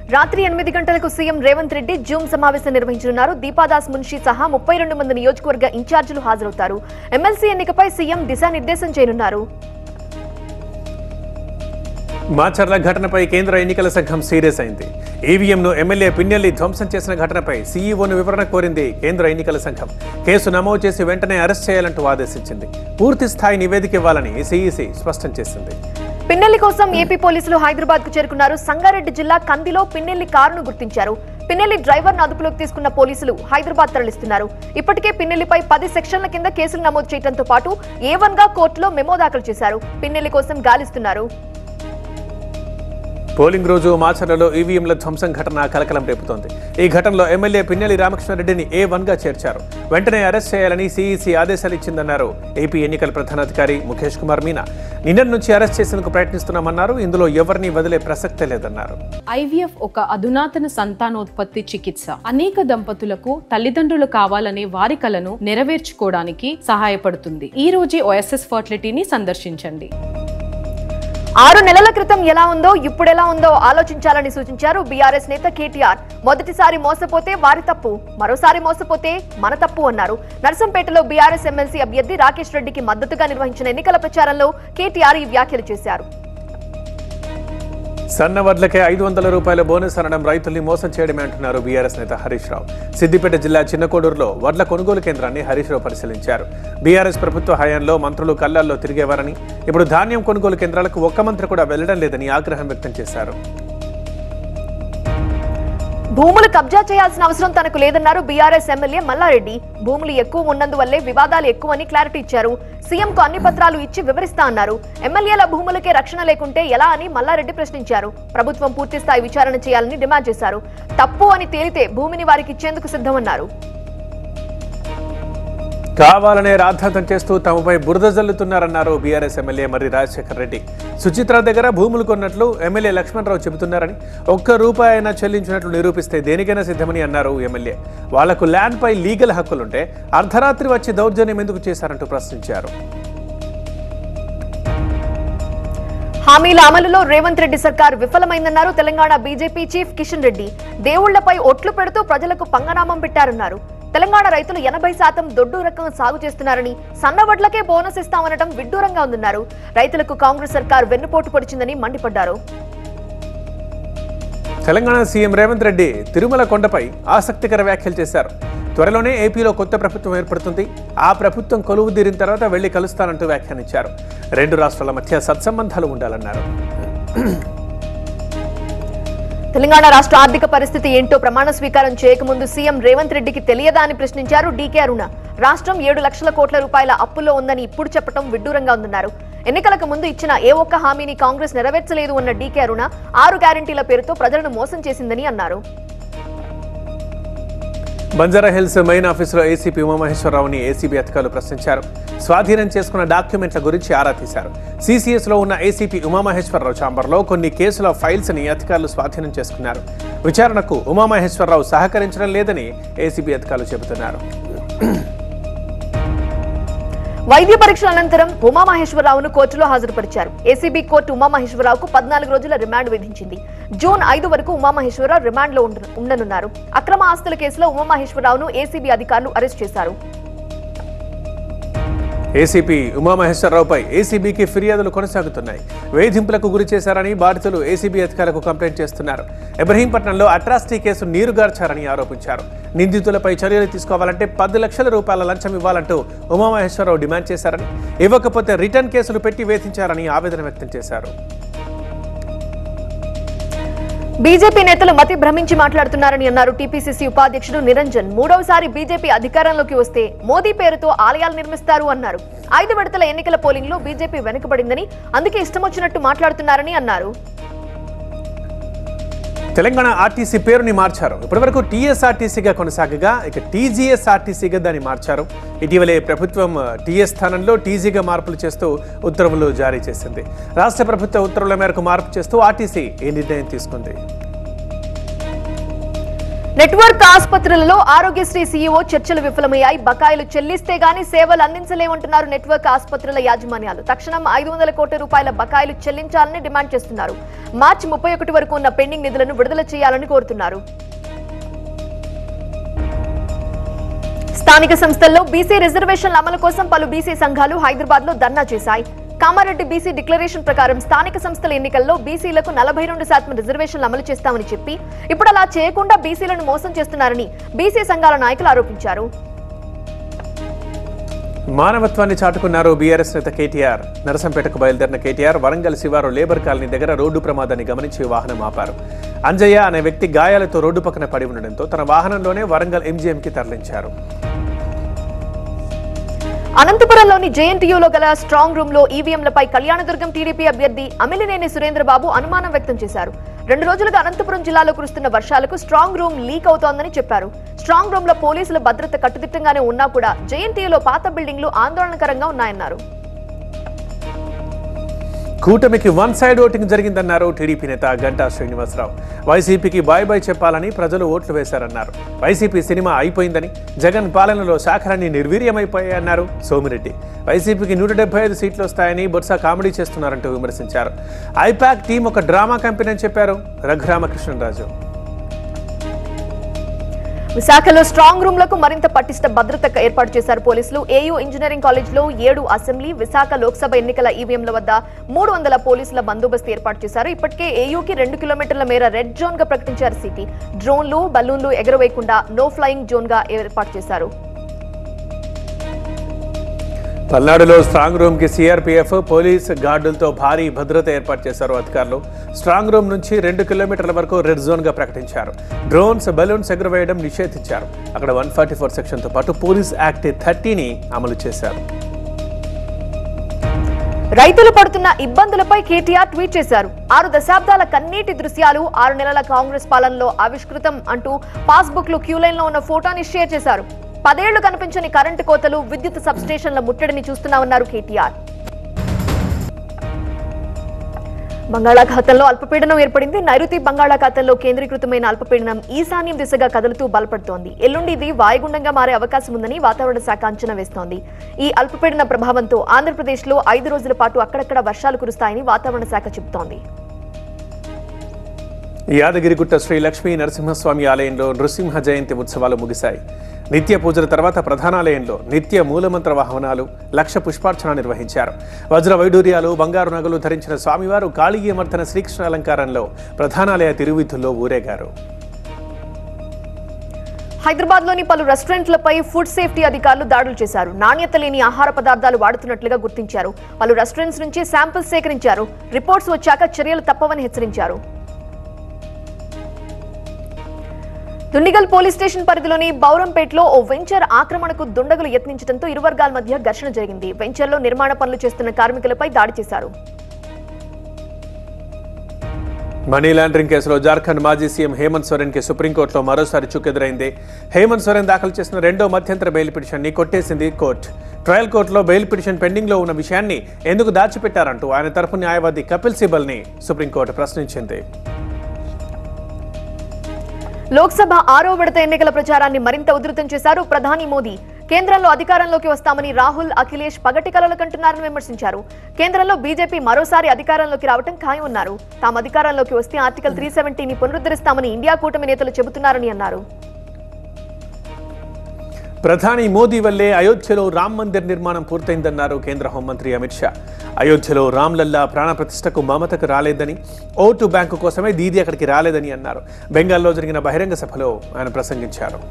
రాత్రి ఎనిమిది గంటలకు సీఎం రేవంత్ రెడ్డి జూమ్ సమావేశం నిర్వహించనున్నారు దీపాదాస్ మున్షి సహా ముప్పై రెండు మంది నియోజకవర్గ ఇన్ఛార్జీలు హాజరవుతారు ఎమ్మెల్సీ ఎన్నికపై సీఎం దిశానిర్దేశం చేయనున్నారు మాచర్ల ఘటనపై కేంద్ర ఎన్నికల సంఘం సీరియస్ అయింది ఈవీఎంను ఎమ్మెల్యే పిన్నెల్లి ధ్వంసం చేసిన ఘటనపై సీఈఓను వివరణ కోరింది కేంద్ర ఎన్నికల సంఘం కేసు నమోదు చేసి వెంటనే అరెస్ట్ చేయాలంటూ ఆదేశించింది పూర్తి స్థాయి నివేదిక ఇవ్వాలని సీఈసీ స్పష్టం చేసింది పిన్నెల్లి కోసం ఏపీ పోలీసులు హైదరాబాద్ కు చేరుకున్నారు సంగారెడ్డి జిల్లా కందిలో పిన్నెల్లి కారును గుర్తించారు పిన్నెల్లి డ్రైవర్ అదుపులోకి తీసుకున్న పోలీసులు హైదరాబాద్ తరలిస్తున్నారు ఇప్పటికే పిన్నెల్లిపై పది సెక్షన్ల కింద కేసులు నమోదు చేయడంతో పాటు ఏ వన్ గా కోర్టులో మెమో దాఖలు చేశారు పిన్నెల్లి కోసం గాలిస్తున్నారు పోలింగ్ రోజు మాచర్లలో ఈవీఎంల ధ్వంసం ఘటన కలకలం రేపుతోంది ఈ ఘటనలో ఎమ్మెల్యే పిన్నెల్లి రామకృష్ణారెడ్డిని ఏ వన్ గా చేర్చారు వెంటనే అరెస్ట్ చేయాలని సీఈసీ ఆదేశాలు ఇచ్చిందన్నారు ఏపీ ఎన్నికల ప్రధానాధికారి ముఖేష్ కుమార్ మీనా నిన్నటి నుంచి అరెస్ట్ చేసేందుకు ప్రయత్నిస్తున్నామన్నారు ఇందులో ఎవరిని వదిలే ప్రసక్తే లేదన్నారు ఐవీఎఫ్ ఒక అధునాతన సంతానోత్పత్తి చికిత్స అనేక దంపతులకు తల్లిదండ్రులు కావాలనే వారి కలను నెరవేర్చుకోవడానికి సహాయపడుతుంది ఈ రోజే ఓఎస్ఎస్ ఫర్టిలిటీని సందర్శించండి ఆరు నెలల క్రితం ఎలా ఉందో ఇప్పుడెలా ఉందో ఆలోచించాలని సూచించారు బీఆర్ఎస్ నేత కేటీఆర్ మొదటిసారి మోసపోతే వారి తప్పు మరోసారి మోసపోతే మన తప్పు అన్నారు నర్సంపేటలో బీఆర్ఎస్ ఎమ్మెల్సీ అభ్యర్థి రాకేష్ రెడ్డికి మద్దతుగా నిర్వహించిన ఎన్నికల ప్రచారంలో కేటీఆర్ ఈ వ్యాఖ్యలు చేశారు సన్న వడ్లకే ఐదు వందల రూపాయల బోనస్ అనడం రైతుల్ని మోసం చేయడమే అంటున్నారు బీఆర్ఎస్ నేత హరీష్ రావు సిద్దిపేట జిల్లా చిన్నకోడూరులో వడ్ల కొనుగోలు కేంద్రాన్ని హరీష్ రావు పరిశీలించారు బీఆర్ఎస్ ప్రభుత్వ హయాంలో మంత్రులు కళ్ళల్లో తిరిగేవారని ఇప్పుడు ధాన్యం కొనుగోలు కేంద్రాలకు ఒక్క మంత్రి కూడా వెళ్లడం లేదని ఆగ్రహం వ్యక్తం చేశారు భూములు కబ్జా చేయాల్సిన అవసరం తనకు లేదన్నారు బీఆర్ఎస్ ఎమ్మెల్యే మల్లారెడ్డి భూములు ఎక్కువ ఉన్నందువల్లే వివాదాలు ఎక్కువని క్లారిటీ ఇచ్చారు సీఎంకు అన్ని పత్రాలు ఇచ్చి వివరిస్తా అన్నారు ఎమ్మెల్యేల భూములకే రక్షణ లేకుంటే ఎలా అని మల్లారెడ్డి ప్రశ్నించారు ప్రభుత్వం పూర్తి స్థాయి విచారణ చేయాలని డిమాండ్ చేశారు తప్పు అని తేలితే భూమిని వారికి ఇచ్చేందుకు సిద్ధమన్నారు కావాలనే రాద్ధాంతం చేస్తూ తమపై బురద జల్లుతున్నారన్నారు బీఆర్ఎస్ ఎమ్మెల్యే మర్రి రాజశేఖర్ రెడ్డి సుచిత్ర దగ్గర భూములు కొన్నట్లు ఎమ్మెల్యే లక్ష్మణరావు చెబుతున్నారని ఒక్క రూపాయి అయినా చెల్లించినట్లు నిరూపిస్తే దేనికైనా సిద్ధమని అన్నారు ఎమ్మెల్యే వాళ్లకు ల్యాండ్పై లీగల్ హక్కులుంటే అర్ధరాత్రి వచ్చి దౌర్జన్యం ఎందుకు చేశారంటూ ప్రశ్నించారు హామీల అమలులో రేవంత్ రెడ్డి సర్కార్ విఫలమైందన్నారు తెలంగాణ బీజేపీ చీఫ్ కిషన్ రెడ్డి దేవుళ్లపై ఒట్లు పెడుతూ ప్రజలకు పంగనామం పెట్టారన్నారు తెలంగాణ రైతులు ఎనభై శాతం దొడ్డు రకం సాగు చేస్తున్నారని సన్నవడ్లకే బోనస్ ఇస్తామనడం విడ్డూరంగా ఉందన్నారు రైతులకు కాంగ్రెస్ సర్కార్ వెన్నుపోటు పొడిచిందని మండిపడ్డారు తెలంగాణ సీఎం రేవంత్ రెడ్డి తిరుమల కొండపై ఆసక్తికర వ్యాఖ్యలు చేశారు త్వరలోనే ఏపీలో కొత్త ప్రభుత్వం ఏర్పడుతుంది ఆ ప్రభుత్వం కొలువు తీరిన తర్వాత వెళ్లి కలుస్తానంటూ వ్యాఖ్యానించారు రెండు రాష్ట్రాల మధ్య సత్సంబంధాలు ఉండాలన్నారు తెలంగాణ రాష్ట్ర ఆర్థిక పరిస్థితి ఏంటో ప్రమాణ స్వీకారం చేయకముందు సీఎం రేవంత్ రెడ్డికి తెలియదా అని ప్రశ్నించారు డీకే అరుణ రాష్ట్రం ఏడు లక్షల కోట్ల రూపాయల అప్పుల్లో ఉందని ఇప్పుడు చెప్పడం విడ్డూరంగా ఉందన్నారు ఎన్నికలకు ముందు ఇచ్చిన ఏ ఒక్క హామీని కాంగ్రెస్ నెరవేర్చలేదు అన్న డీకే అరుణ ఆరు గ్యారంటీల పేరుతో ప్రజలను మోసం చేసిందని అన్నారు బంజారా హిల్స్ మెయిన్ ఆఫీసులో ఏసీపీ ఉమామహేశ్వరరావుని ఏసీబీ అధికారులు ప్రశ్నించారు స్వాధీనం చేసుకున్న డాక్యుమెంట్ల గురించి ఆరా తీశారు సీసీఎస్ లో ఉన్న ఏసీపీ ఉమామహేశ్వరరావు ఛాంబర్లో కొన్ని కేసుల ఫైల్స్ ని అధికారులు స్వాధీనం చేసుకున్నారు విచారణకు ఉమామహేశ్వరరావు సహకరించడం లేదని ఏసీబీ అధికారులు చెబుతున్నారు వైద్య పరీక్షల అనంతరం ఉమామహేశ్వరరావును కోర్టులో హాజరుపరిచారు ఏసీబీ కోర్టు ఉమామహేశ్వరరావుకు పద్నాలుగు రోజుల రిమాండ్ విధించింది జూన్ ఐదు వరకు ఉమామహేశ్వరరావు రిమాండ్లో ఉండ- ఉండనున్నారు అక్రమ ఆస్తుల కేసులో ఉమామహేశ్వరరావును ఏసీబీ అధికారులు అరెస్ట్ చేశారు ఏసీపీ ఉమామహేశ్వరరావుపై ఏసీబీకి ఫిర్యాదులు కొనసాగుతున్నాయి వేధింపులకు గురి చేశారని బాధితులు ఏసీబీ అధికారులకు కంప్లైంట్ చేస్తున్నారు ఇబ్రహీంపట్నంలో అట్రాసిటీ కేసు నీరుగార్చారని ఆరోపించారు నిందితులపై చర్యలు తీసుకోవాలంటే పది లక్షల రూపాయల లంచం ఇవ్వాలంటూ ఉమామహేశ్వరరావు డిమాండ్ చేశారని ఇవ్వకపోతే రిటర్న్ కేసులు పెట్టి వేధించారని ఆవేదన వ్యక్తం చేశారు బీజేపీ నేతలు మతి భ్రమించి మాట్లాడుతున్నారని అన్నారు టీపీసీసీ ఉపాధ్యక్షుడు నిరంజన్ మూడవసారి బీజేపీ అధికారంలోకి వస్తే మోదీ పేరుతో ఆలయాలు నిర్మిస్తారు అన్నారు ఐదు విడతల ఎన్నికల పోలింగ్ లో బీజేపీ వెనుకబడిందని అందుకే ఇష్టం వచ్చినట్టు మాట్లాడుతున్నారని అన్నారు తెలంగాణ ఆర్టీసీ పేరుని మార్చారు ఇప్పటివరకు టీఎస్ఆర్టీసీగా కొనసాగగా ఇక టీజీఎస్ఆర్టీసీగా దాన్ని మార్చారు ఇటీవలే ప్రభుత్వం టీఎస్ స్థానంలో టీజీగా మార్పులు చేస్తూ ఉత్తర్వులు జారీ చేసింది రాష్ట్ర ప్రభుత్వ ఉత్తర్వుల మేరకు మార్పు చేస్తూ ఆర్టీసీ ఈ నిర్ణయం తీసుకుంది నెట్వర్క్ ఆసుపత్రులలో ఆరోగ్యశ్రీ సీఈఓ చర్చలు విఫలమయ్యాయి బకాయిలు చెల్లిస్తే గానీ సేవలు అందించలేమంటున్నారు నెట్వర్క్ ఆసుపత్రుల యాజమాన్యాలు తక్షణం ఐదు వందల కోట్ల రూపాయల బకాయిలు చెల్లించాలని డిమాండ్ చేస్తున్నారు మార్చి ముప్పై ఒకటి వరకు ఉన్న పెండింగ్ నిధులను విడుదల చేయాలని కోరుతున్నారు స్థానిక సంస్థల్లో బీసీ రిజర్వేషన్ల అమలు కోసం పలు బీసీ సంఘాలు హైదరాబాద్ లో ధర్నా చేశాయి కామారెడ్డి బీసీ డిక్లరేషన్ ప్రకారం స్థానిక సంస్థల ఎన్నికల్లో బీసీలకు నలభై రెండు శాతం రిజర్వేషన్లు అమలు చేస్తామని చెప్పి ఇప్పుడు అలా చేయకుండా బీసీలను మోసం చేస్తున్నారని బీసీ సంఘాల నాయకులు ఆరోపించారు మానవత్వాన్ని చాటుకున్నారు బీఆర్ఎస్ నేత కేటీఆర్ నరసంపేటకు బయలుదేరిన కేటీఆర్ వరంగల్ శివారు లేబర్ కాలనీ దగ్గర రోడ్డు ప్రమాదాన్ని గమనించి వాహనం ఆపారు అంజయ్య అనే వ్యక్తి గాయాలతో రోడ్డు పక్కన పడి ఉండడంతో తన వాహనంలోనే వరంగల్ ఎంజీఎంకి తరలించారు అనంతపురంలోని జేఎన్టీయూలో గల స్ట్రాంగ్ రూమ్ లో ఈవీఎంలపై కళ్యాణదుర్గం టీడీపీ అభ్యర్థి అమిలినేని సురేంద్రబాబు అనుమానం వ్యక్తం చేశారు రెండు రోజులుగా అనంతపురం జిల్లాలో కురుస్తున్న వర్షాలకు స్ట్రాంగ్ రూమ్ లీక్ అవుతోందని చెప్పారు స్ట్రాంగ్ రూమ్ లో పోలీసుల భద్రత కట్టుదిట్టంగానే ఉన్నా కూడా జేఎన్టీయూలో పాత బిల్డింగ్లు ఆందోళనకరంగా ఉన్నాయన్నారు కూటమికి వన్ సైడ్ ఓటింగ్ జరిగిందన్నారు టీడీపీ నేత గంటా శ్రీనివాసరావు వైసీపీకి బాయ్ బాయ్ చెప్పాలని ప్రజలు ఓట్లు వేశారన్నారు వైసీపీ సినిమా అయిపోయిందని జగన్ పాలనలో శాఖలన్నీ నిర్వీర్యమైపోయాయన్నారు సోమిరెడ్డి వైసీపీకి నూట డెబ్బై ఐదు సీట్లు వస్తాయని బొత్స కామెడీ చేస్తున్నారంటూ విమర్శించారు ఐపాక్ టీం ఒక డ్రామా కంపెనీ అని చెప్పారు రఘురామకృష్ణరాజు విశాఖలో స్ట్రాంగ్ రూమ్లకు మరింత పటిష్ట భద్రత ఏర్పాటు చేశారు పోలీసులు ఏయూ ఇంజనీరింగ్ కాలేజ్లో ఏడు అసెంబ్లీ విశాఖ లోక్సభ ఎన్నికల ఈవీఎంల వద్ద మూడు వందల పోలీసుల బందోబస్తు ఏర్పాటు చేశారు ఇప్పటికే ఏయూకి రెండు కిలోమీటర్ల మేర రెడ్ జోన్ గా ప్రకటించారు సిటీ డ్రోన్లు బలూన్లు ఎగరవేయకుండా నో ఫ్లయింగ్ జోన్ గా ఏర్పాటు చేశారు పల్నాడులో స్ట్రాంగ్ రూమ్ కి సిఆర్పీఎఫ్ పోలీస్ గార్డులతో భారీ భద్రత ఏర్పాటు చేశారు అధికారులు స్ట్రాంగ్ రూమ్ నుంచి రెండు కిలోమీటర్ల వరకు రెడ్ జోన్ గా ప్రకటించారు డ్రోన్స్ బలూన్స్ ఎగురవేయడం నిషేధించారు అక్కడ వన్ ఫార్టీ ఫోర్ సెక్షన్ తో పాటు పోలీస్ యాక్ట్ థర్టీని అమలు చేశారు రైతులు పడుతున్న ఇబ్బందులపై కేటీఆర్ ట్వీట్ చేశారు ఆరు దశాబ్దాల కన్నీటి దృశ్యాలు ఆరు నెలల కాంగ్రెస్ పాలనలో ఆవిష్కృతం అంటూ పాస్బుక్ లో క్యూ లైన్ లో ఉన్న ఫోటోని షేర్ చేశారు పదేళ్లు కనిపించని కరెంటు కోతలు విద్యుత్ సబ్స్టేషన్ల ముట్టడిని చూస్తున్నామన్నారు కేటీఆర్ బంగాళాఖాతంలో అల్పపీడనం ఏర్పడింది నైరుతి బంగాళాఖాతంలో కేంద్రీకృతమైన అల్పపీడనం ఈశాన్యం దిశగా కదులుతూ బలపడుతోంది ఎల్లుండి ఇది వాయుగుండంగా మారే అవకాశం ఉందని వాతావరణ శాఖ అంచనా వేస్తోంది ఈ అల్పపీడన ప్రభావంతో ఆంధ్రప్రదేశ్లో ఐదు రోజుల పాటు అక్కడక్కడ వర్షాలు కురుస్తాయని వాతావరణ శాఖ చెబుతోంది యాదగిరిగుట్ట శ్రీ లక్ష్మీ నరసింహస్వామి ఆలయంలో నృసింహ జయంతి ఉత్సవాలు ముగిశాయి నిత్య పూజల తర్వాత ప్రధానాలయంలో నిత్య మూలమంత్ర వాహనాలు లక్ష పుష్పార్చన నిర్వహించారు వజ్ర వైడూర్యాలు బంగారు నగలు ధరించిన స్వామివారు కాళీయమర్తన శ్రీకృష్ణ అలంకారంలో ప్రధానాలయ తిరువీధుల్లో ఊరేగారు హైదరాబాద్ లోని పలు రెస్టారెంట్లపై ఫుడ్ సేఫ్టీ అధికారులు దాడులు చేశారు నాణ్యత లేని ఆహార పదార్థాలు వాడుతున్నట్లుగా గుర్తించారు పలు రెస్టారెంట్స్ నుంచి శాంపిల్స్ సేకరించారు రిపోర్ట్స్ వచ్చాక చర్యలు తప్పవని హెచ్చరించారు దుండిగల్ పోలీస్ స్టేషన్ పరిధిలోని బౌరంపేటలో ఓ వెంచర్ ఆక్రమణకు దుండగులు యత్నించడంతో ఇరు వర్గాల మధ్య ఘర్షణ జరిగింది వెంచర్లో నిర్మాణ పనులు చేస్తున్న కార్మికులపై దాడి చేశారు మనీ లాండరింగ్ కేసులో జార్ఖండ్ మాజీ సీఎం హేమంత్ సోరెన్ కి సుప్రీంకోర్టులో మరోసారి చుక్కెదురైంది హేమంత్ సోరెన్ దాఖలు చేసిన రెండో మధ్యంతర బెయిల్ పిటిషన్ని కొట్టేసింది కోర్టు ట్రయల్ కోర్టులో బెయిల్ పిటిషన్ పెండింగ్ లో ఉన్న విషయాన్ని ఎందుకు దాచిపెట్టారంటూ ఆయన తరపు న్యాయవాది కపిల్ సిబల్ ని సుప్రీంకోర్టు ప్రశ్నించింది లోక్సభ ఆరో విడత ఎన్నికల ప్రచారాన్ని మరింత ఉధృతం చేశారు ప్రధాని మోదీ కేంద్రంలో అధికారంలోకి వస్తామని రాహుల్ అఖిలేష్ పగటి కలలు కంటున్నారని విమర్శించారు కేంద్రంలో బీజేపీ మరోసారి అధికారంలోకి రావటం ఖాయమన్నారు తాము అధికారంలోకి వస్తే ఆర్టికల్ త్రీ సెవెంటీని పునరుద్ధరిస్తామని ఇండియా కూటమి నేతలు చెబుతున్నారని అన్నారు ప్రధాని మోదీ వల్లే అయోధ్యలో రామ్ మందిర్ నిర్మాణం పూర్తయిందన్నారు కేంద్ర హోంమంత్రి అమిత్ షా అయోధ్యలో రామ్లల్లా ప్రాణప్రతిష్టకు మమతకు రాలేదని ఓటు బ్యాంకు కోసమే దీది అక్కడికి రాలేదని అన్నారు బెంగాల్లో జరిగిన బహిరంగ సభలో ఆయన ప్రసంగించారు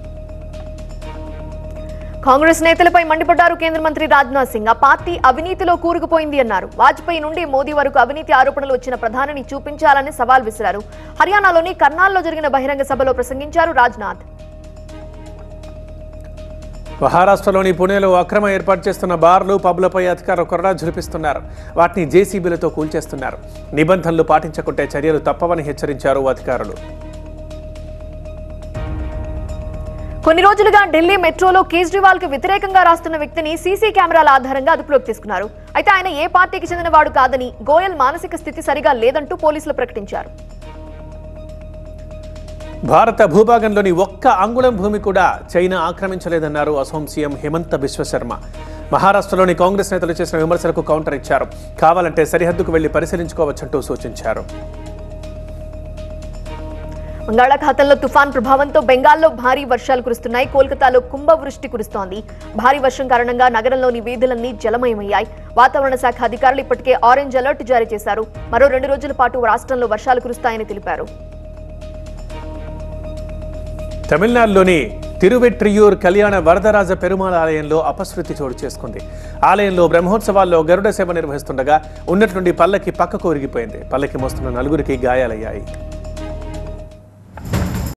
కాంగ్రెస్ నేతలపై మండిపడ్డారు కేంద్ర మంత్రి రాజ్నాథ్ సింగ్ ఆ పార్టీ అవినీతిలో కూరుకుపోయింది అన్నారు వాజ్పేయి నుండి మోదీ వరకు అవినీతి ఆరోపణలు వచ్చిన ప్రధానిని చూపించాలని సవాల్ విసిరారు హర్యానాలోని కర్నాల్లో జరిగిన బహిరంగ సభలో ప్రసంగించారు రాజ్నాథ్ మహారాష్ట్రలోని పుణేలో అక్రమ ఏర్పాటు చేస్తున్న బార్లు పబ్లపై అధికారులు కొరడా జులిపిస్తున్నారు వాటిని జేసీబీలతో కూల్చేస్తున్నారు నిబంధనలు పాటించకుంటే చర్యలు తప్పవని హెచ్చరించారు అధికారులు కొన్ని రోజులుగా ఢిల్లీ మెట్రోలో కేజ్రీవాల్ కు వ్యతిరేకంగా రాస్తున్న వ్యక్తిని సీసీ కెమెరాల ఆధారంగా అదుపులోకి తీసుకున్నారు అయితే ఆయన ఏ పార్టీకి చెందినవాడు కాదని గోయల్ మానసిక స్థితి సరిగా లేదంటూ పోలీసులు ప్రకటించారు భారత భూభాగంలోని ఒక్క అంగుళం భూమి కూడా చైనా ఆక్రమించలేదన్నారు అసోం సీఎం హిమంత బిశ్వశర్మ మహారాష్ట్రలోని కాంగ్రెస్ నేతలు చేసిన విమర్శలకు కౌంటర్ ఇచ్చారు కావాలంటే సరిహద్దుకు వెళ్లి పరిశీలించుకోవచ్చంటూ సూచించారు బంగాళాఖాతంలో తుఫాన్ ప్రభావంతో బెంగాల్లో భారీ వర్షాలు కురుస్తున్నాయి కోల్కతాలో కుంభవృష్టి కురుస్తోంది భారీ వర్షం కారణంగా నగరంలోని వీధులన్నీ జలమయమయ్యాయి వాతావరణ శాఖ అధికారులు ఇప్పటికే ఆరెంజ్ అలర్ట్ జారీ చేశారు మరో రెండు రోజుల పాటు రాష్ట్రంలో వర్షాలు కురుస్తాయని తెలిపారు తమిళనాడులోని తిరువెట్రియూర్ కళ్యాణ వరదరాజ పెరుమాళ్ ఆలయంలో అపశృతి చోటు చేసుకుంది ఆలయంలో బ్రహ్మోత్సవాల్లో గరుడ సేవ నిర్వహిస్తుండగా ఉన్నట్లుండి పల్లకి పక్కకు ఒరిగిపోయింది పల్లకి మోస్తున్న నలుగురికి గాయాలయ్యాయి